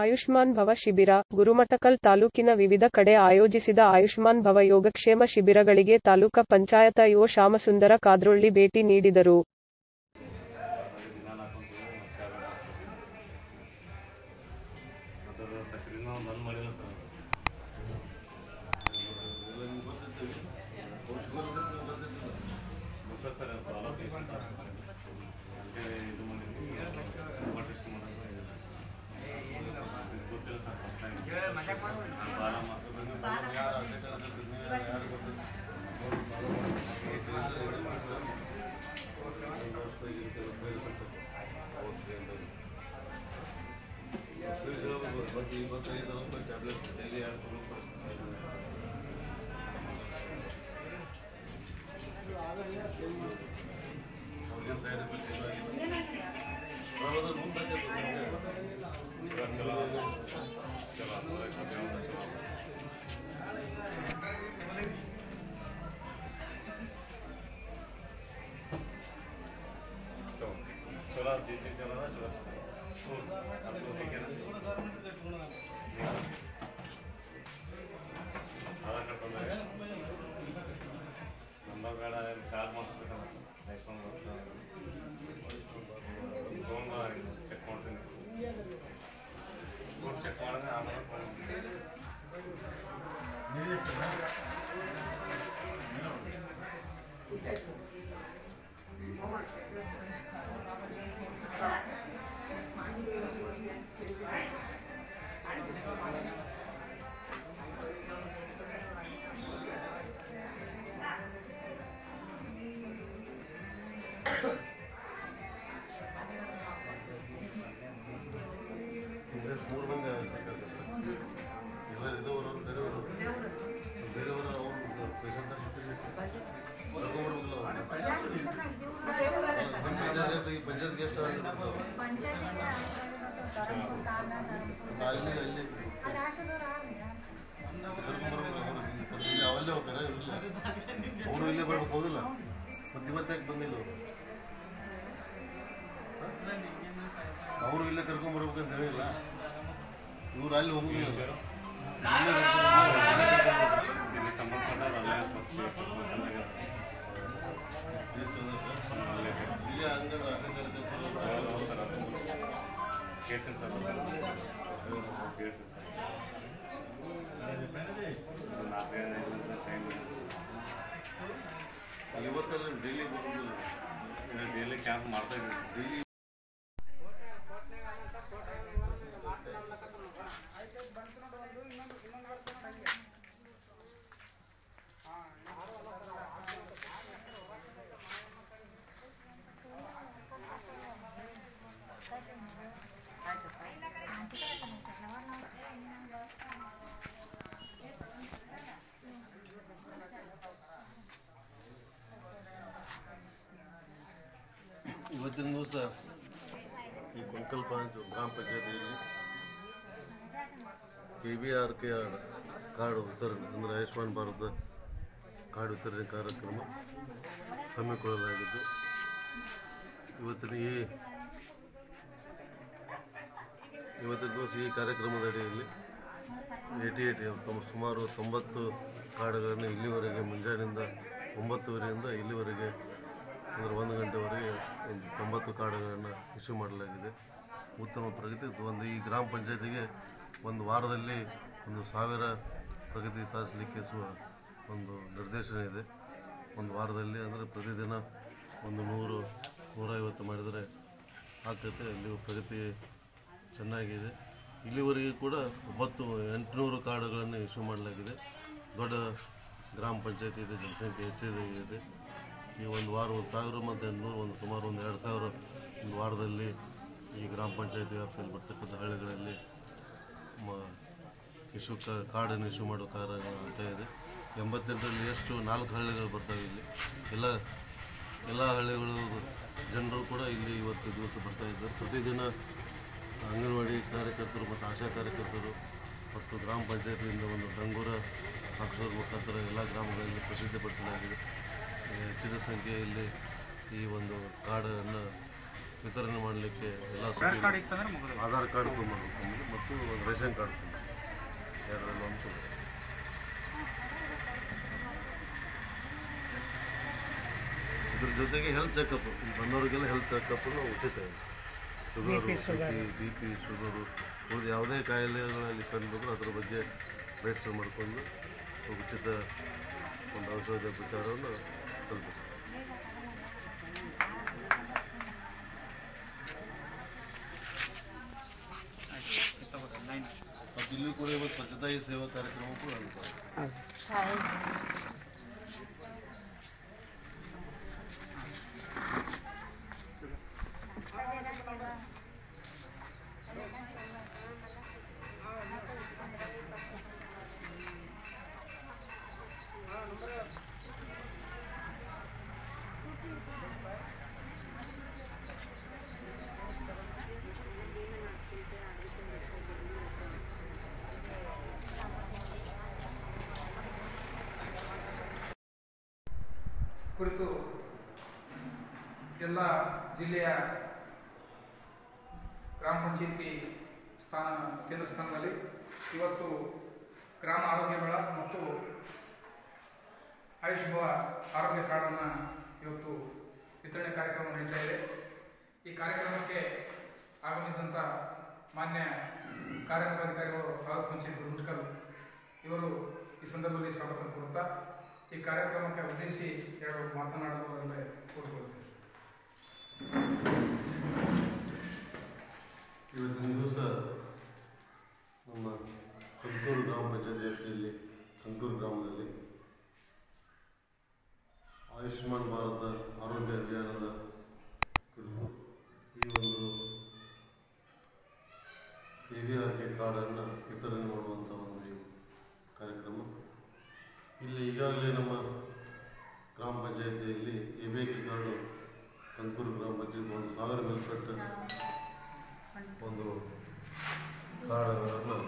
ಆಯುಷ್ಮಾನ್ ಭವ ಶಿಬಿರ ಗುರುಮಠಕಲ್ ತಾಲೂಕಿನ ವಿವಿಧ ಕಡೆ ಆಯೋಜಿಸಿದ ಆಯುಷ್ಮಾನ್ ಭವ ಯೋಗಕ್ಷೇಮ ಶಿಬಿರಗಳಿಗೆ ತಾಲೂಕ ಪಂಚಾಯತ ಇಒ ಶ್ಯಾಮಸುಂದರ ಕಾದ್ರೊಳ್ಳಿ ಭೇಟಿ ನೀಡಿದರು ಅದರ ಸಕ್ರಿನ ಒಂದು ಬಂದ್ ಮಾಡಿಲ್ಲ ಸರ್ ಗೊತ್ತಾ ಸರ್ ಅದು ಪ್ರಾಬ್ಲಮ್ ಅದಕ್ಕೆ ಇದು ಮಾಡಿದ್ವಿ ಬ್ಲಡ್ ಟೆಸ್ಟ್ ಮಾಡೋದು ಗೊತ್ತಿಲ್ಲ ಸರ್ ಫಸ್ಟ್ ಟೈಮ್ ಬಾಲ ಚಲೋ ಚಲೋ ಚಲೋ चला जैसे चला ना चला आपको ठीक है ना ಆಧಾರ್ ಕಾರ್ಡ್ ಬಂದಾಗ ನಂಬರ್ ಬೇಡ ಕಾಲ್ ಮಾಡಿಸ್ಬೇಕಲ್ಲ ನೆಕ್ಸ್ಟ್ ಫೋನ್ ಚೆಕ್ ಮಾಡ್ತೀನಿ ಫೋನ್ ಚೆಕ್ ಮಾಡಿದ್ರೆ ಆಮೇಲೆ ಫೋನ್ ಮೂರು ಮಂದಿ ಎಲ್ಲರೂ ಇದ್ದವರು ಬೇರೆಯವರು ಬೇರೆಯವರು ಅವರು ಪೇಷಂಟ್ ಕರ್ಕೊಂಡ್ಬರ್ಬೇಕಲ್ಲ ಅವ್ರು ನಿಮ್ಮ ಪಂಚಾಯತ್ ಎಷ್ಟು ಈ ಪಂಚಾಯತ್ಗೆ ಎಷ್ಟು ಅಲ್ಲಿ ಅಲ್ಲಿ ಕರ್ಕೊಂಡ್ಬರ್ಬೇಕು ಅವರು ಇಲ್ಲಿ ಅವಲ್ಲೇ ಹೋಗ್ತಾರೆ ಇವ್ರಿಲ್ಲ ಅವರು ಇಲ್ಲೇ ಬರ್ಬೇಕು ಹೌದಿಲ್ಲ ಮತ್ತೆ ಇವತ್ತಾಕೆ ಬಂದಿಲ್ಲ ಅವರು ಅವರು ಇಲ್ಲೇ ಕರ್ಕೊಂಡ್ಬರ್ಬೇಕಂತ ಹೇಳಿಲ್ಲ ಇವ್ರು ಅಲ್ಲಿ ಹೋಗುದಿಲ್ಲ ಇಲ್ಲೇ ಕರ್ಕೊಂಡ್ಬರ್ಬೇಕು. ಇಲ್ಲೇ ಕರ್ಕೊಂಡ್ಬರ್ಬೇಕು. ಇಲ್ಲಿ ಸಂಬಂಧಪಟ್ಟ ಅಲ್ಲೇ ಚೆನ್ನಾಗಿ ಎಷ್ಟು ಹೋದಾಗ? ಇಲ್ಲೇ ಅಂಗಡಿ ರಾಷನ್ ಕಾರ್ಯಕರ್ತರು ಹೌದು ಸರ್ ಅದು ಕೇಳ್ತೀನಿ ಸರ್ ಕೇಳ್ತೀನಿ ಸರ್ ಒಂದು ನಾಲ್ಕೈದು ಐದು ನಿಮಿಷ ಟೈಮ್ ಇವತ್ತೆಲ್ಲ ಡೈಲಿ ಬರೋದಿಲ್ಲ ಡೈಲಿ ಕ್ಯಾಂಪ್ ಮಾಡ್ತಾ ಇದ್ದೀವಿ ಡೈಲಿ ಇವತ್ತಿನ ದಿವಸ ಈ ಕೊಂಕಲ್ ಬ್ರಾಂಚ್ ಗ್ರಾಮ ಪಂಚಾಯತಿಯಲ್ಲಿ K B R K card ವಿತರಣೆ ಅಂದರೆ ಆಯುಷ್ಮಾನ್ ಭಾರತ ಕಾರ್ಡ್ ವಿತರಣೆ ಕಾರ್ಯಕ್ರಮ ಹಮ್ಮಿಕೊಳ್ಳಲಾಗಿದ್ದು ಇವತ್ತಿನ ಈ ಇವತ್ತಿನ ದಿವಸ ಈ ಕಾರ್ಯಕ್ರಮದ ಅಡಿಯಲ್ಲಿ ಏಟಿ ಏಟಿ ಸುಮಾರು ತೊಂಬತ್ತು ಕಾರ್ಡ್ಗಳನ್ನು ಇಲ್ಲಿವರೆಗೆ ಮುಂಜಾನೆಯಿಂದ ಒಂಬತ್ತುವರೆಯಿಂದ ಇಲ್ಲಿವರೆಗೆ ಅಂದರೆ ಒಂದು ಗಂಟೆವರೆಗೆ ಒಂದು ತೊಂಬತ್ತು ಕಾರ್ಡ್ಗಳನ್ನು ಇಶ್ಯೂ ಮಾಡಲಾಗಿದೆ ಉತ್ತಮ ಪ್ರಗತಿ ಒಂದು ಈ ಗ್ರಾಮ ಪಂಚಾಯತಿಗೆ ಒಂದು ವಾರದಲ್ಲಿ ಒಂದು ಸಾವಿರ ಪ್ರಗತಿ ಸಾಧಿಸಲಿಕ್ಕೆ ಸುವ ಒಂದು ನಿರ್ದೇಶನ ಇದೆ ಒಂದು ವಾರದಲ್ಲಿ ಅಂದರೆ ಪ್ರತಿದಿನ ಒಂದು ನೂರು ನೂರೈವತ್ತು ಮಾಡಿದರೆ ಆಗ್ತೈತೆ ಅಲ್ಲಿ ಪ್ರಗತಿ ಚೆನ್ನಾಗಿದೆ ಇಲ್ಲಿವರೆಗೆ ಕೂಡ ಒಂಬತ್ತು ಎಂಟುನೂರು ಕಾರ್ಡುಗಳನ್ನು ಇಶ್ಯೂ ಮಾಡಲಾಗಿದೆ ದೊಡ್ಡ ಗ್ರಾಮ ಪಂಚಾಯತಿ ಇದೆ ಜನಸಂಖ್ಯೆ ಹೆಚ್ಚಿದೆ ಇದೆ ಈ ಒಂದು ವಾರ ಒಂದು ಸಾವಿರ ಮತ್ತು ಎಂಟುನೂರು ಒಂದು ಸುಮಾರು ಒಂದು ಎರಡು ಸಾವಿರ ಒಂದು ವಾರದಲ್ಲಿ ಈ ಗ್ರಾಮ ಪಂಚಾಯತಿ ವ್ಯಾಪ್ತಿಯಲ್ಲಿ ಬರ್ತಕ್ಕಂಥ ಹಳ್ಳಿಗಳಲ್ಲಿ ಮ ಇಶ್ಯೂ ಕಾರ್ಡನ್ನು ಇಶ್ಯೂ ಮಾಡೋ ಕಾರ್ಯ ಆಗ್ತಾ ಇದೆ ಎಂಬತ್ತೆಂಟರಲ್ಲಿ ಎಷ್ಟು ನಾಲ್ಕು ಹಳ್ಳಿಗಳು ಬರ್ತವೆ ಇಲ್ಲಿ ಎಲ್ಲ ಎಲ್ಲ ಹಳ್ಳಿಗಳು ಜನರು ಕೂಡ ಇಲ್ಲಿ ಇವತ್ತು ದಿವಸ ಬರ್ತಾ ಇದ್ದಾರೆ ಪ್ರತಿದಿನ ಅಂಗನವಾಡಿ ಕಾರ್ಯಕರ್ತರು ಮತ್ತು ಆಶಾ ಕಾರ್ಯಕರ್ತರು ಮತ್ತು ಗ್ರಾಮ ಪಂಚಾಯತಿಯಿಂದ ಒಂದು ಡಂಗೂರ ಹಾಕಿಸೋದ್ರ ಮುಖಾಂತರ ಎಲ್ಲ ಗ್ರಾಮಗಳಲ್ಲಿ ಪ್ರಸಿದ್ಧಪಡಿಸಲಾಗಿದೆ ಹೆಚ್ಚಿನ ಸಂಖ್ಯೆಯಲ್ಲಿ ಈ ಒಂದು ಕಾರ್ಡನ್ನು ವಿತರಣೆ ಮಾಡಲಿಕ್ಕೆ ಎಲ್ಲ ಪ್ಯಾನ್ ಸುದ್ದಿ- ಕಾರ್ಡ್ ಇತ್ತಂದ್ರೆ ಮುಗಿದು ಆಧಾರ್ ಕಾರ್ಡ್ ತೊಗೊಂಬರ್ಬೇಕು ನಮ್ಮದು ಮತ್ತು ಒಂದು ರೇಷನ್ ಕಾರ್ಡ್ ತೊಗೊಂಡು ಎರಡರಲ್ಲಿ ಒಂದು ತೊಗೊಂಡು. ಇದ್ರ ಜೊತೆಗೆ ಹೆಲ್ತ್ ಚೆಕಪ್ ಇಲ್ಲಿ ಬಂದವರಿಗೆಲ್ಲ ಹೆಲ್ತ್ ಚೆಕಪ್ ಉಚಿತ ಇದೆ ಶುಗರು ಬಿ ಪಿ ಶುಗರು ಉಳಿದ ಯಾವುದೇ ಕಾಯಿಲೆಗಳಲ್ಲಿ ಕಂಡುಬಂದ್ರೆ ಅದ್ರ ಬಗ್ಗೆ ರಿಜಿಸ್ಟರ್ ಮಾಡಿಕೊಂಡು ಉಚಿತ ಒಂದು ಔಷಧ ಉಪಚಾರವನ್ನು ತಲುಪಿಸ್ತಾರೆ ಲೈನ್ ಮತ್ತು ಇಲ್ಲಿ ಕೂಡ ಇವತ್ತು ಸ್ವಚ್ಛತಾ ಹಿ ಸೇವಾ ಕಾರ್ಯಕ್ರಮ ಕೂಡ ನಡೀತದೆ ಕುರಿತು ಎಲ್ಲ ಜಿಲ್ಲೆಯ ಗ್ರಾಮ ಪಂಚಾಯತಿ ಸ್ಥಾನ ಕೇಂದ್ರ ಸ್ಥಾನದಲ್ಲಿ ಇವತ್ತು ಗ್ರಾಮ ಆರೋಗ್ಯ ಮೇಳ ಮತ್ತು ಆಯುಷ್ ಭವ ಆರೋಗ್ಯ ಕಾರ್ಡನ್ನು ಇವತ್ತು ವಿತರಣೆ ಕಾರ್ಯಕ್ರಮ ನಡೀತಾ ಇದೆ ಈ ಕಾರ್ಯಕ್ರಮಕ್ಕೆ ಆಗಮಿಸಿದಂಥ ಮಾನ್ಯ ಕಾರ್ಯನಿರ್ವಹಣಾಧಿಕಾರಿಗಳು ತಾಲೂಕು ಪಂಚಾಯತ್ ಗುಂಟಕಲ್ ಇವರು ಈ ಸಂದರ್ಭದಲ್ಲಿ ಸ್ವಾಗತ ಕೋರುತ್ತಾ ಈ ಕಾರ್ಯಕ್ರಮಕ್ಕೆ ಉದ್ದೇಶಿಸಿ ಎರಡು ಮಾತನಾಡಲು ಅಂತ ಕೋರಿಕೊಳ್ಳುತ್ತೇನೆ ಇವತ್ತಿನ ದಿವಸ ನಮ್ಮ ಕಂಕೂರು ಗ್ರಾಮ ಪಂಚಾಯತ್ ವ್ಯಾಪ್ತಿಯಲ್ಲಿ ಕಂಕೂರು ಗ್ರಾಮದಲ್ಲಿ ಆಯುಷ್ಮಾನ್ ಭಾರತ ಆರೋಗ್ಯ ಅಭಿಯಾನದ ಕುರಿತು ಈ ಒಂದು ಎ ವಿ ಆರ್ ಕೆ ಕಾರ್ಡನ್ನು ವಿತರಣೆ ಮಾಡುವಂಥ ಒಂದು ಈ ಕಾರ್ಯಕ್ರಮ ಇಲ್ಲಿ ಈಗಾಗಲೇ ನಮ್ಮ ಗ್ರಾಮ ಪಂಚಾಯತಿಯಲ್ಲಿ A B K card Kankur ಗ್ರಾಮ ಪಂಚಾಯತ್ ಒಂದು ಸಾವಿರ ಮೇಲ್ಪಟ್ಟ ಒಂದು ಕಾರ್ಡ್ಗಳನ್ನು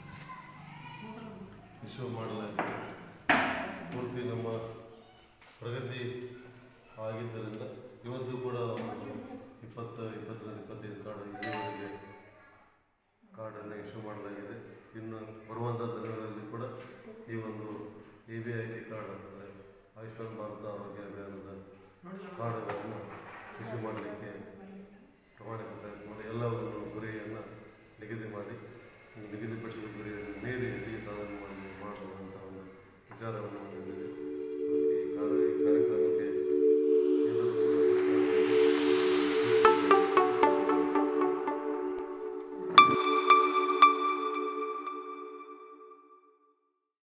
ಇಶ್ಯೂ ಮಾಡಲಾಗಿದೆ ಪೂರ್ತಿ ನಮ್ಮ ಪ್ರಗತಿ ಆಗಿದ್ದರಿಂದ ಇವತ್ತು ಕೂಡ ಒಂದು ಇಪ್ಪತ್ತು ಇಪ್ಪತ್ತರಿಂದ ಇಪ್ಪತ್ತೈದು ಕಾರ್ಡ್ ಇಲ್ಲಿವರೆಗೆ ಕಾರ್ಡನ್ನು ಇಶ್ಯೂ ಮಾಡಲಾಗಿದೆ ಇನ್ನು ಬರುವಂಥ ದಿನಗಳಲ್ಲಿ ಕೂಡ ಈ ಒಂದು A B I K card ಅಂದರೆ ಆಯುಷ್ಮಾನ್ ಭಾರತ ಆರೋಗ್ಯ ಅಭಿಯಾನದ ಕಾರ್ಡ್ಗಳನ್ನು ಇಶ್ಯೂ ಮಾಡಲಿಕ್ಕೆ